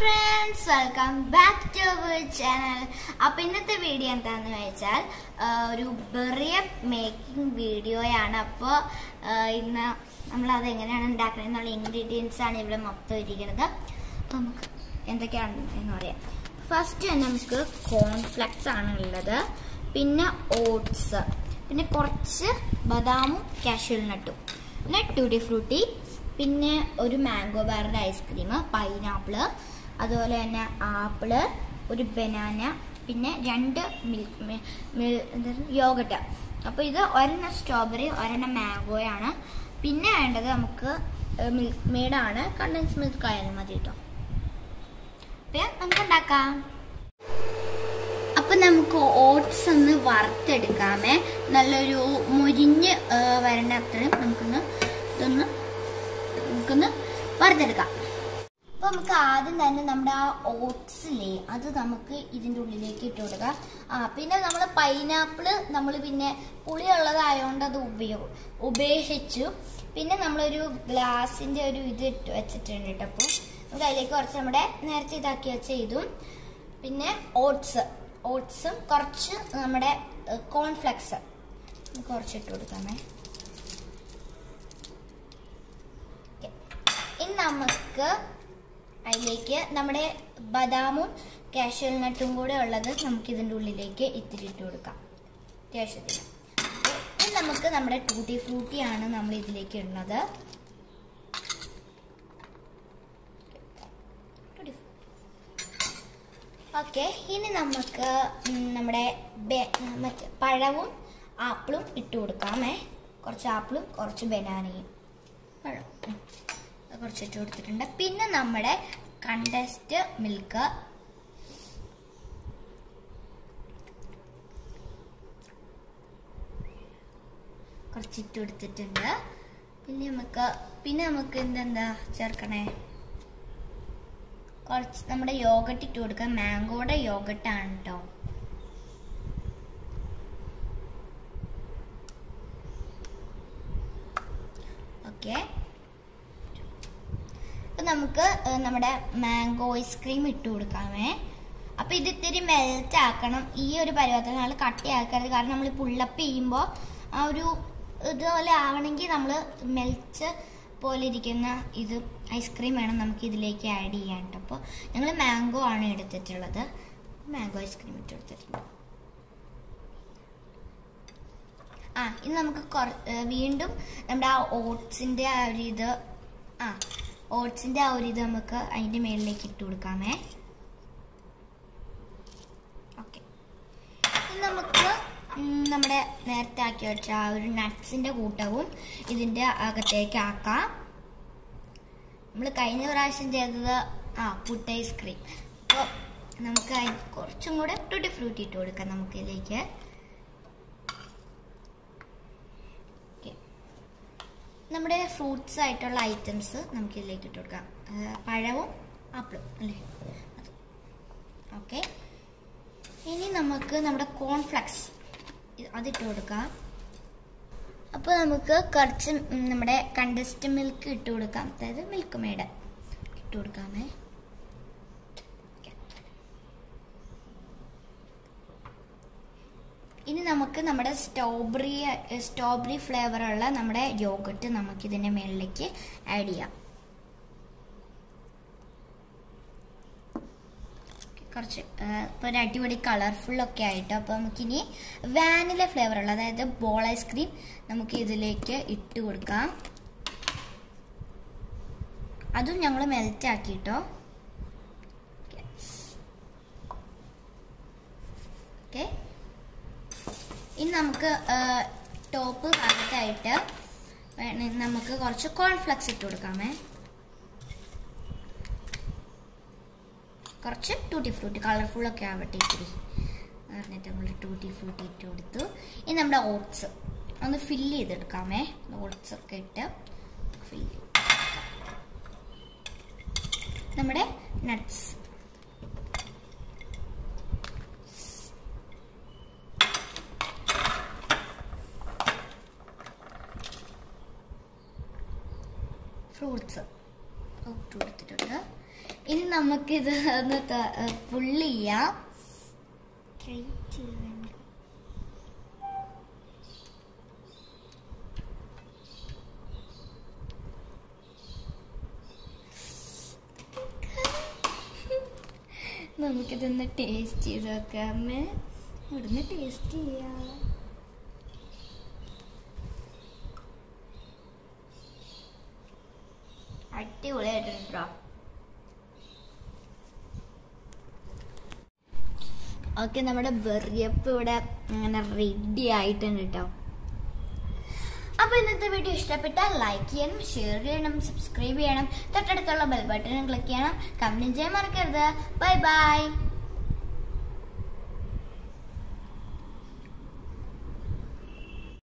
Friends welcome back to our channel അപ്പൊ ഇന്നത്തെ video എന്താന്ന് വെച്ചാൽ ആ, ഒരു ബെറിയ മേക്കിംഗ് വീഡിയോയാണ് അപ്പോൾ ഇന്ന് നമ്മൾ അത് എങ്ങനെയാണ് ഉണ്ടാക്കുന്നത് എന്നുള്ള ഇൻഗ്രീഡിയൻസ് ആണ് ഇവിടെ മൊത്തം ഇരിക്കുന്നത് അപ്പൊ നമുക്ക് എന്തൊക്കെയാണ് എന്ന് പറയാം ഫസ്റ്റ് തന്നെ നമുക്ക് കോൺഫ്ലെക്സ് ആണ് ഉള്ളത് പിന്നെ ഓട്സ് പിന്നെ കുറച്ച് ബദാമും കാഷ്യൂ നട്ടും പിന്നെ ട്യൂട്ടി ഫ്രൂട്ടി പിന്നെ ഒരു മാംഗോ ബാറിൻ്റെ ഐസ്ക്രീം പൈനാപ്പിള് അതുപോലെ തന്നെ ആപ്പിള് ഒരു ബനാന പിന്നെ രണ്ട് മിൽക്ക് യോഗട്ട് അപ്പോൾ ഇത് ഒരെണ്ണം സ്ട്രോബെറി ഒരെണ്ണം മാംഗോയാണ് പിന്നെ വേണ്ടത് നമുക്ക് മിൽക്ക് മെയ്ഡാണ് കണ്ടൻസ് മിൽക്ക് ആയാലും മതി കേട്ടോ അപ്പം നമുക്ക് ഉണ്ടാക്കാം അപ്പൊ നമുക്ക് ഓട്സ് ഒന്ന് വറുത്തെടുക്കാമേ നല്ലൊരു മുരിഞ്ഞ് ആ, വരണ അത്രയും നമുക്കൊന്ന് ഇതൊന്ന് നമുക്കൊന്ന് വറുത്തെടുക്കാം അപ്പൊ നമുക്ക് ആദ്യം തന്നെ നമ്മുടെ ആ ഓട്സില്ലേ അത് നമുക്ക് ഇതിന്റെ ഉള്ളിലേക്ക് ഇട്ട് കൊടുക്കാം ആ പിന്നെ നമ്മൾ പൈനാപ്പിള് നമ്മൾ പിന്നെ പുളിയുള്ളതായതുകൊണ്ട് അത് ഉപയോഗ ഉപേക്ഷിച്ചു പിന്നെ നമ്മളൊരു ഗ്ലാസിന്റെ ഒരു ഇത് ഇട്ട് വെച്ചിട്ടുണ്ട് കേട്ടോ അപ്പോൾ നമുക്ക് അതിലേക്ക് കുറച്ച് നമ്മുടെ നേരത്തെ ഇതാക്കി വെച്ച ഇതും പിന്നെ ഓട്സ് ഓട്സും കുറച്ച് നമ്മുടെ കോൺഫ്ലെക്സ് കുറച്ച് ഇട്ട് കൊടുക്കാമേ Okay. ഇനി നമുക്ക് അതിലേക്ക് നമ്മുടെ ബദാമും കാഷ്യൂ നട്ടും കൂടെ ഉള്ളത് നമുക്ക് ഇതിൻ്റെ ഉള്ളിലേക്ക് ഇത്തിരി ഇട്ട് കൊടുക്കാം അത്യാവശ്യത്തിന് ഇനി നമുക്ക് നമ്മുടെ ടൂട്ടി ഫ്രൂട്ടിയാണ് നമ്മൾ ഇതിലേക്ക് ഇടുന്നത് Tutti ഓക്കെ ഇനി നമുക്ക് ഉം, നമ്മുടെ ബെ- മറ്റേ പഴവും ആപ്പിളും ഇട്ട് കൊടുക്കാമേ കുറച്ച് ആപ്പിളും കുറച്ച് ബനാനയും പഴം ഉം. അത് കുറച്ച് ഇട്ട് കൊടുത്തിട്ടുണ്ട് പിന്നെ നമ്മുടെ കണ്ടസ്റ്റ് മിൽക്ക് കുറച്ച് ഇട്ട് കൊടുത്തിട്ടുണ്ട് പിന്നെ നമുക്ക് പിന്നെ നമുക്ക് എന്തെന്താ ചേർക്കണേ കുറച്ച് നമ്മുടെ യോഗട്ട് ഇട്ട് കൊടുക്കാം മാംഗോയുടെ യോഗട്ടാണ് കേട്ടോ ഓക്കെ അപ്പൊ നമുക്ക് ഏഹ്, നമ്മുടെ മാംഗോ ഐസ്ക്രീം ഇട്ട് കൊടുക്കാമേ അപ്പൊ ഇത് ഇത്തിരി മെൽറ്റ് ആക്കണം ഈ ഒരു പരുവത്തിൽ നമ്മൾ കട്ടിയാക്കരുത് കാരണം നമ്മൾ പുള്ളപ്പ് ചെയ്യുമ്പോൾ ആ ഒരു ഇതുപോലെ ആവണമെങ്കിൽ നമ്മൾ മെൽറ്റ് പോലെ ഇരിക്കുന്ന ഇത് ഐസ്ക്രീം വേണം നമുക്ക് ഇതിലേക്ക് ആഡ് ചെയ്യാൻ കേട്ടോ അപ്പോൾ ഞങ്ങൾ മാംഗോ ആണ് എടുത്തിട്ടുള്ളത് മാംഗോ ഐസ്ക്രീം ഇട്ട് കൊടുത്തിട്ടുണ്ട് ആ ഇനി നമുക്ക് കുറ- ഏഹ് വീണ്ടും നമ്മുടെ ആ ഓട്സിന്റെ ആ ഒരു ഇത് ആ ഓട്സിന്റെ ആ ഒരു ഇത് നമുക്ക് അതിന്റെ മേളിലേക്ക് ഇട്ട് കൊടുക്കാമേ ഓക്കെ ഇനി നമുക്ക് ഉം, നമ്മുടെ നേരത്തെ ആക്കി വെച്ച ആ ഒരു നട്ട്സിന്റെ കൂട്ടവും ഇതിന്റെ അകത്തേക്ക് ആക്കാം നമ്മൾ കഴിഞ്ഞ പ്രാവശ്യം ചെയ്തത് ആ പുട്ട് ഐസ്ക്രീം അപ്പോൾ നമുക്ക് അതിന് കുറച്ചും കൂടെ ടൂട്ടി ഫ്രൂട്ടി ഇട്ട് കൊടുക്കാം നമുക്ക് ഇതിലേക്ക് Okay. നമ്മുടെ ഫ്രൂട്ട്സ് ആയിട്ടുള്ള ഐറ്റംസ് നമുക്ക് ഇതിലേക്ക് ഇട്ട് കൊടുക്കാം ആ, പഴവും ആപ്പിളും അല്ലേ ഓക്കെ ഇനി നമുക്ക് നമ്മുടെ കോൺഫ്ലക്സ് അതിട്ട് കൊടുക്കാം അപ്പോൾ നമുക്ക് കുറച്ച് ഉം നമ്മുടെ കണ്ടസ്റ്റ് മിൽക്ക് ഇട്ട് കൊടുക്കാം അതായത് മിൽക്ക് മേഡ് ഇട്ട് കൊടുക്കാമേ Okay. ഇനി നമുക്ക് നമ്മുടെ സ്ട്രോബെറി സ്ട്രോബെറി ഫ്ലേവർ ഉള്ള നമ്മുടെ യോഗട്ട് നമുക്ക് ഇതിന്റെ മേളിലേക്ക് ആഡ് ചെയ്യാം കുറച്ച് ആ, ഇപ്പൊ ഒരു അടിപൊളി കളർഫുൾ ഒക്കെ ആയിട്ട് അപ്പൊ നമുക്കിനി വാനില ഫ്ലേവർ ഉള്ള അതായത് ബോൾ ഐസ്ക്രീം നമുക്ക് ഇതിലേക്ക് ഇട്ട് കൊടുക്കാം അതും ഞങ്ങൾ മെൽറ്റ് ആക്കിട്ടോ ഓക്കെ ഇനി നമുക്ക് ടോപ്പ് ഭാഗത്തായിട്ട് വേണ- നമുക്ക് കുറച്ച് കോൺഫ്ലക്സ് ഇട്ട് കൊടുക്കാമേ കുറച്ച് ടൂട്ടി ഫ്രൂട്ടി കളർഫുൾ ഒക്കെ ആവട്ടെ ഇത്തിരി എന്നിട്ട് നമ്മൾ ടൂട്ടി ഫ്രൂട്ടി ഇട്ട് കൊടുത്തു ഇനി നമ്മുടെ ഓട്സ് ഒന്ന് ഫില്ല് ചെയ്തെടുക്കാമേ ഓട്സ് ഒക്കെ ഇട്ട് ഫില്ല് നമ്മുടെ നട്ട്സ് ഫ്രൂട്ട്സ് ഇട്ട് കൊടുത്തിട്ടുണ്ട് ഇനി നമുക്കിത് ഒന്ന് പുള്ളി ചെയ്യാം Try ചെയ്യാൻ. നമുക്കിതൊന്ന് ടേസ്റ്റ് ചെയ്ത് നോക്കാമേ ഇവിടുന്ന് ടേസ്റ്റ് ചെയ്യാം അടിപൊളിയായിട്ടുണ്ടോ ഓക്കെ നമ്മുടെ വെറിയപ്പ് ഇവിടെ അങ്ങനെ റെഡി ആയിട്ടുണ്ട് കേട്ടോ അപ്പൊ ഇന്നത്തെ വീഡിയോ ഇഷ്ടപ്പെട്ടാൽ ലൈക്ക് ചെയ്യണം ഷെയർ ചെയ്യണം സബ്സ്ക്രൈബ് ചെയ്യണം തൊട്ടടുത്തുള്ള ബെൽ ബട്ടൺ ക്ലിക്ക് ചെയ്യണം കമന്റ് ചെയ്യാൻ മറക്കരുത് ബൈ ബൈ